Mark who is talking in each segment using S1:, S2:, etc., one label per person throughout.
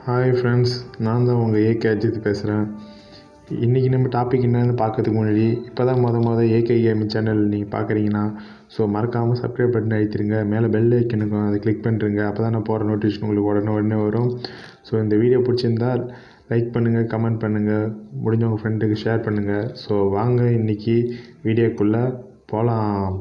S1: Hi friends நான் தான் உங்கள் ஏகே அஜித் பேசுகிறேன் இன்றைக்கி நம்ம டாபிக் என்னென்னு பார்க்கறதுக்கு முன்னாடி இப்போ தான் மொதல் மொதல் ஏகே கேமிங் சேனல் நீங்கள் பார்க்குறீங்கன்னா ஸோ மறக்காமல் சப்ஸ்கிரைப் பட்டன் அழுத்திடுங்க மேலே பெல் ஐக்கனுக்கும் அதை கிளிக் பண்ணிருங்க அப்போ தான் நான் போகிற நோட்டிஃபிகேஷன் உங்களுக்கு உடனே உடனே வரும் ஸோ இந்த வீடியோ பிடிச்சிருந்தால் லைக் பண்ணுங்கள் கமெண்ட் பண்ணுங்கள் முடிஞ்சவங்க ஃப்ரெண்டுக்கு ஷேர் பண்ணுங்கள் ஸோ வாங்க இன்றைக்கி வீடியோக்குள்ளே போகலாம்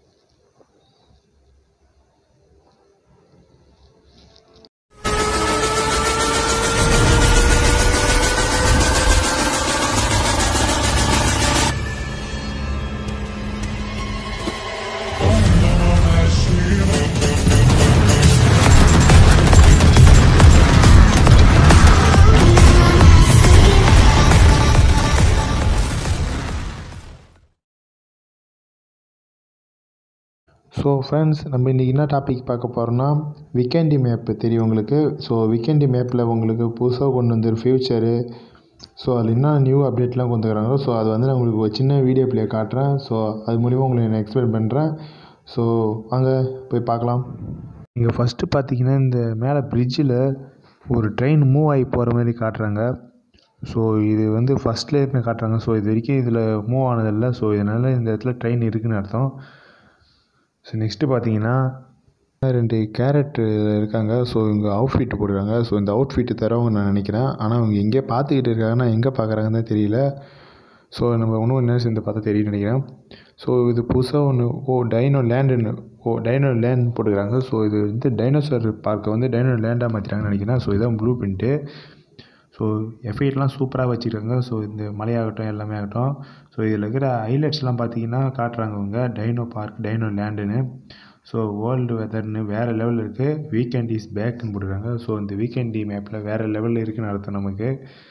S1: ஸோ ஃப்ரெண்ட்ஸ் நம்ம இன்றைக்கி என்ன டாபிக் பார்க்க போகிறோம்னா விக்கெண்டி மேப்பு தெரியும் உங்களுக்கு ஸோ விக்கெண்டி மேப்பில் உங்களுக்கு புதுசாக கொண்டு வந்து ஃபியூச்சரு ஸோ அதில் என்ன நியூ அப்டேட்லாம் கொண்டு வராங்களோ ஸோ அது வந்து நான் உங்களுக்கு ஒரு சின்ன வீடியோ ப்ளே காட்டுறேன் ஸோ அது மூலிமா உங்களுக்கு நான் எக்ஸ்பிளைன் பண்ணுறேன் ஸோ வாங்க போய் பார்க்கலாம் இங்கே ஃபஸ்ட்டு பார்த்தீங்கன்னா இந்த மேலே பிரிட்ஜில் ஒரு ட்ரெயின் மூவ் ஆகி போகிற மாதிரி காட்டுறாங்க ஸோ இது வந்து ஃபஸ்ட்லேயே காட்டுறாங்க ஸோ இது வரைக்கும் இதில் மூவ் ஆனதில்லை ஸோ இதனால் இந்த இடத்துல ட்ரெயின் இருக்குதுன்னு அர்த்தம் ஸோ நெக்ஸ்ட்டு பார்த்தீங்கன்னா ரெண்டு கேரக்டர் இருக்காங்க ஸோ இவங்க அவுட்ஃபிட் போட்டுருக்காங்க ஸோ இந்த அவுட்ஃபிட்டு தரவங்க நான் நினைக்கிறேன் ஆனால் அவங்க எங்கே பார்த்துக்கிட்டு இருக்காங்கன்னா எங்கே பார்க்குறாங்கன்னு தெரியல ஸோ நம்ம இன்னும் என்ன சேர்ந்து பார்த்தா தெரியும்னு நினைக்கிறேன் ஸோ இது புதுசாக ஒன்று ஓ டைனோ லேண்டுன்னு ஓ டைனோ லேண்ட் போட்டுக்கிறாங்க ஸோ இது வந்து டைனோசர் பார்க்கை வந்து டைனோ லேண்டாக மாற்றிட்டாங்கன்னு நினைக்கிறேன் ஸோ இதான் ப்ளூ பிரிண்ட்டு ஸோ எஃபெக்ட்லாம் சூப்பராக வச்சுருக்காங்க ஸோ இந்த மலையாகட்டும் எல்லாமே ஆகட்டும் ஸோ இதில் இருக்கிற ஹைலைட்ஸ்லாம் பார்த்தீங்கன்னா காட்டுறாங்க அவங்க டைனோ பார்க் டைனோ லேண்டுன்னு ஸோ வேர்ல்டு வெதர்னு வேறு லெவலில் இருக்குது வீக்கெண்ட் இஸ் பேக்குன்னு போட்டுருக்காங்க ஸோ இந்த வீக்கெண்டி மேப்பில் வேறு லெவலில் இருக்குன்னு அர்த்தம் நமக்கு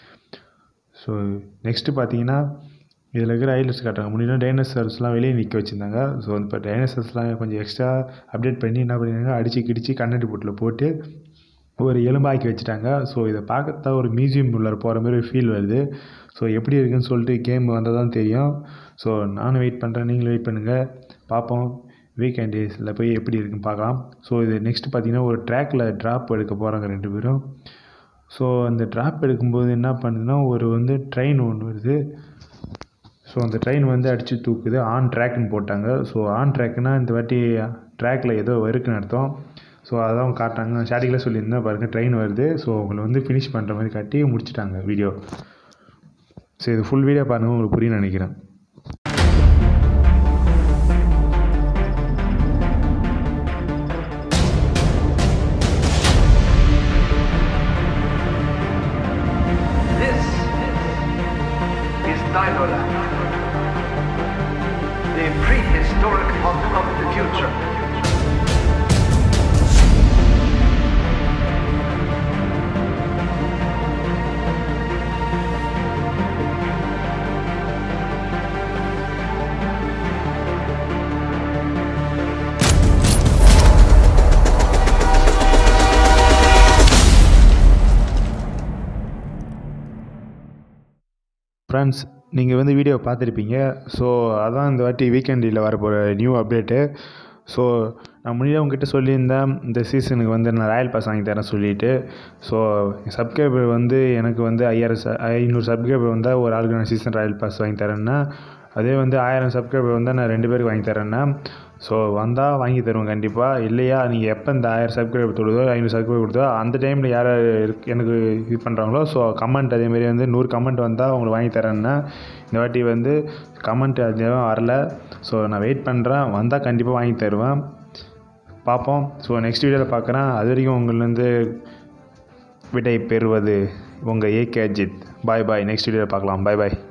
S1: ஸோ நெக்ஸ்ட்டு பார்த்தீங்கன்னா இதில் இருக்கிற ஹைலைட்ஸ் காட்டுறாங்க முன்னாடி டைனோசர்ஸ்லாம் வெளியே நிற்க வச்சுருந்தாங்க ஸோ இப்போ டைனோசர்ஸ்லாம் கொஞ்சம் எக்ஸ்ட்ரா அப்டேட் பண்ணி என்ன பண்ணியிருக்காங்க அடித்து கிடிச்சு கண்ணாடி போட்டில் போட்டு ஒரு எலும்பாக்கி வச்சுட்டாங்க ஸோ இதை பார்க்கத்தான் ஒரு மியூசியம் உள்ள போகிற மாதிரி ஒரு ஃபீல் வருது ஸோ எப்படி இருக்குன்னு சொல்லிட்டு கேம் வந்தால் தான் தெரியும் ஸோ நானும் வெயிட் பண்ணுறேன் நீங்களும் வெயிட் பண்ணுங்கள் பார்ப்போம் வீக்கெண்ட் டேஸில் போய் எப்படி இருக்குன்னு பார்க்கலாம் ஸோ இது நெக்ஸ்ட் பார்த்திங்கன்னா ஒரு ட்ராக்கில் ட்ராப் எடுக்க போகிறாங்க ரெண்டு பேரும் ஸோ அந்த ட்ராப் எடுக்கும்போது என்ன பண்ணுதுன்னா ஒரு வந்து ட்ரெயின் ஒன்று வருது ஸோ அந்த ட்ரெயின் வந்து அடித்து தூக்குது ஆன் ட்ராக்னு போட்டாங்க ஸோ ஆன் ட்ராக்னால் இந்த வாட்டி ட்ராக்கில் ஏதோ இருக்குன்னு அர்த்தம் ஸோ அதான் காட்டாங்க ஸ்டார்டிங்கில் சொல்லியிருந்தேன் பாருங்கள் ட்ரெயின் வருது ஸோ உங்களை வந்து ஃபினிஷ் பண்ணுற மாதிரி காட்டி முடிச்சிட்டாங்க வீடியோ ஸோ இது ஃபுல் வீடியோ பாருங்கள் உங்களுக்கு புரியும் நினைக்கிறேன்
S2: This is Dinoland, the prehistoric hub of the future.
S1: Friends நீங்கள் வந்து வீடியோ பார்த்துருப்பீங்க ஸோ அதான் இந்த வாட்டி வீக்கெண்டில் வரப்போகிற நியூ அப்டேட்டு ஸோ நான் முன்னாடியே உங்ககிட்ட சொல்லியிருந்தேன் இந்த சீசனுக்கு வந்து நான் ராயல் பாஸ் வாங்கி தரேன் சொல்லிட்டு ஸோ சப்ஸ்கிரைபர் வந்து எனக்கு வந்து ஐயாயிரம் ச ஐநூறு சப்ஸ்கிரைபர் வந்தால் ஒரு ஆளுக்கு நான் சீசன் ராயல் பாஸ் வாங்கி தரேன்னா அதே வந்து ஆயிரம் சப்ஸ்கிரைபர் வந்தால் நான் ரெண்டு பேருக்கு வாங்கி தரேன்னா ஸோ வந்தால் வாங்கி தருவேன் கண்டிப்பாக இல்லையா நீங்கள் எப்போ இந்த ஆயிரம் சப்ஸ்கிரைபர் தொடுதோ ஐநூறு சப்ஸ்கிரைபர் கொடுத்தோ அந்த டைமில் யார் எனக்கு இது பண்ணுறாங்களோ ஸோ கமெண்ட் அதேமாரி வந்து நூறு கமெண்ட் வந்தால் உங்களுக்கு வாங்கி தரேன்னா இந்த வாட்டி வந்து கமெண்ட் அதிகம் வரல ஸோ நான் வெயிட் பண்ணுறேன் வந்தால் கண்டிப்பாக வாங்கி தருவேன் பார்ப்போம் ஸோ நெக்ஸ்ட் வீடியோவில் பார்க்குறேன் அது வரைக்கும் உங்கள்லேருந்து விடை பெறுவது உங்கள் AK Ajith bye bye next வீடியோவில் பார்க்கலாம் பாய் பாய்